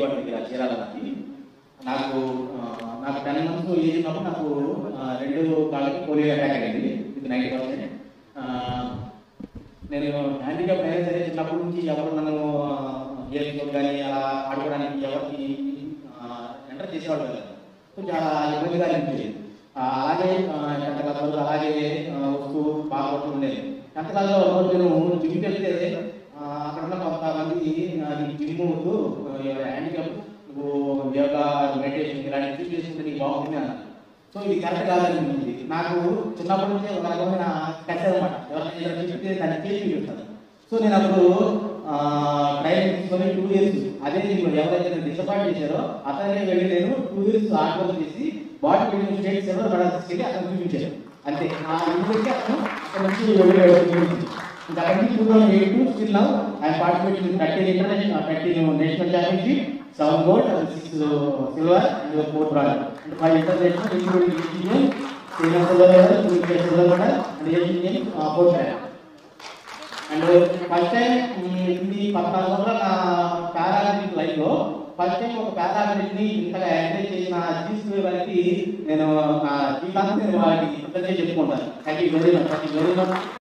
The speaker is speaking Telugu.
విజయవాడ దగ్గర చీరాల నుంచి నాకు ఆ, నాకు టెన్ మంత్స్ ఏజ్ ఉన్నప్పుడు నాకు ఆ, రెండు కాళ్ళకి పోలియో అటాక్ అయింది ఇది నైన్టీ పర్సెంట్ నేను హ్యాండిక్యాప్ అయినా సరే చిన్నప్పటి నుంచి ఎవరు నన్ను గేమ్స్లో కానీ అలా ఆడుకోవడానికి ఎవరికి ఎంటర్ చేసేవాళ్ళు కాదు సో చాలా ఇబ్బందిగా అనిపించేది ఆ, అలాగే టెన్త్ క్లాస్ వరకు అలాగే ఆ, వస్తూ బాగా కొడుతూ ఉండేది టెన్త్ క్లాస్లో ఒకరోజు నేను జిమ్కి వెళ్తే ఆ, అక్కడ ఉన్న కొంతమంది జిమ్ వద్దు హ్యాండిక్యాప్ నువ్వు యోగా మెడిటేషన్ ఇలాంటి చేసుకుంటే నీకు బాగుంటుంది అన్నారు సో ఇది కరెక్ట్ కాదనిపించింది నాకు చిన్నప్పటి నుంచి ఒక రకమైన కట్ట అనమాట ఎవరైనా ఏదైనా చెప్తే దాన్ని చేసి చూపిస్తాను సో నేను అప్పుడు ట్రైనింగ్ తీసుకొని టూ ఇయర్స్ అదే నేను ఎవరైతే డిసప్పాయింట్ చేశారో అతనే వెళ్ళి నేను టూ ఇయర్స్ ఆర్డర్ చేసి బాడీ బిల్డింగ్ స్టేట్స్ ఎవరో మెడల్ తీసుకెళ్ళి అతను చూపించాను అంతే ఆ ఇంటికి అతను అక్కడ నుంచి వెళ్ళాడు ఇంకా అక్కడి నుంచి two thousand eight to still now I participate in thirteen international thirteen national championship seven gold and six silver and four bronze and five international including Indian Sri Lanka silver medal two silver medal and Asian game four bronze and first time ఇది పద్నాలుగు సంవత్సరాల నా పారాలింపిక్ లైఫ్ లో ఫస్ట్ టైం ఒక పారాలింపిక్ ని ఇంతగా ఎంకరేజ్ చేసిన జీసు వారికి నేను నా జీవితాంతం నేను వారికి కృతజ్ఞత చెప్పుకుంటాను thank you very much thank you very much